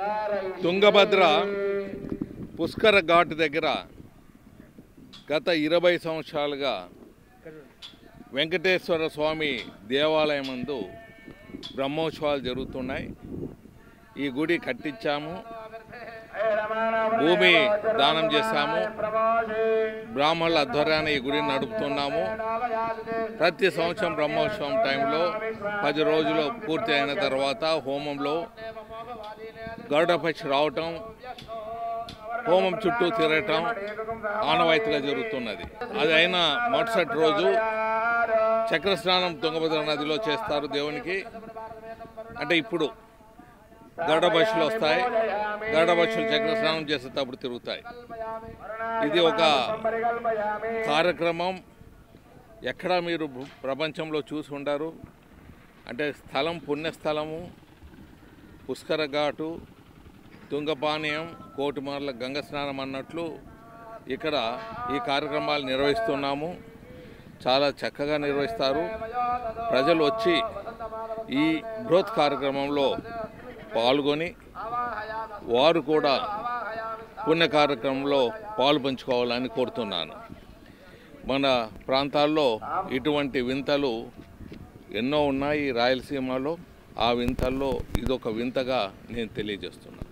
తుంగభద్ర పుష్కర ఘాట్ దగ్గర గత ఇరవై సంవత్సరాలుగా వెంకటేశ్వర స్వామి దేవాలయం నందు బ్రహ్మోత్సవాలు జరుగుతున్నాయి ఈ గుడి కట్టించాము భూమి దానం చేశాము బ్రాహ్మణుల ఆధ్వర్యాన్ని ఈ గుడిని నడుపుతున్నాము ప్రతి సంవత్సరం బ్రహ్మోత్సవం టైంలో పది రోజులు పూర్తి అయిన తర్వాత హోమంలో గరుడపక్షి రావటం హోమం చుట్టూ తిరగటం ఆనవాయితీగా జరుగుతున్నది అది అయిన మరుసటి రోజు చక్రస్నానం తుంగభద్ర నదిలో చేస్తారు దేవునికి అంటే ఇప్పుడు గరుడ బస్సులు వస్తాయి గరుడ బస్సులు చక్రస్నానం చేసేటప్పుడు తిరుగుతాయి ఇది ఒక కార్యక్రమం ఎక్కడా మీరు భూ- ప్రపంచంలో చూసి ఉండరు అంటే స్థలం పుణ్యస్థలము పుష్కర ఘాటు తుంగపానీయం కోటిమార్ల గంగ స్నానం అన్నట్లు ఇక్కడ ఈ కార్యక్రమాలు నిర్వహిస్తున్నాము చాలా చక్కగా నిర్వహిస్తారు ప్రజలు వచ్చి ఈ బృహత్ కార్యక్రమంలో పాల్గొని వారు కూడా పుణ్య కార్యక్రమంలో పాలు పంచుకోవాలని కోరుతున్నాను మన ప్రాంతాల్లో ఇటువంటి వింతలు ఎన్నో ఉన్నాయి రాయలసీమలో ఆ వింతల్లో ఇదొక వింతగా నేను తెలియజేస్తున్నాను